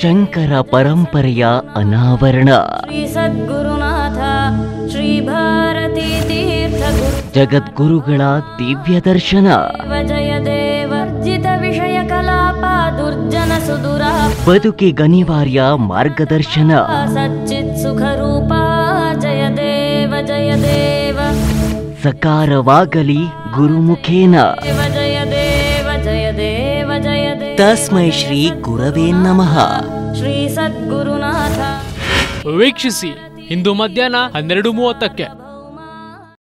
ಶಂಕರ ಪರಂಪರೆಯ ಅನಾವರಣ ಶ್ರೀ ಸದ್ಗುರುನಾಥ ಶ್ರೀ ಭಾರತೀ ತೀರ್ಥ ಗುರು ಜಗದ್ಗುರುಗಳ ದಿವ್ಯ ದರ್ಶನ ಜಯ ದೇವರ್ಜಿತ ವಿಷಯ ಕಲಾಪ ದುರ್ಜನ ಸುದುರ ಬದುಕಿಗನಿವಾರ್ಯ ಮಾರ್ಗದರ್ಶನ ಸಚ್ಚಿತ್ ಸುಖ ರೂಪ ಜಯ ದೇವ ಜಯ ದೇವ ಸಕಾರವಾಗಲಿ ಗುರುಮುಖೇನ ದೇವ ಜಯ ದೇವ ಜಯ ದೇವ ಜಯ ದೇವ ತಸ್ಮೈ ಶ್ರೀ ಗುರವೇ ನಮಃ ಶ್ರೀ ಸದ್ಗುರುನಾಥ ವೀಕ್ಷಿಸಿ ಇಂದು ಮಧ್ಯಾಹ್ನ ಹನ್ನೆರಡು ಮೂವತ್ತಕ್ಕೆ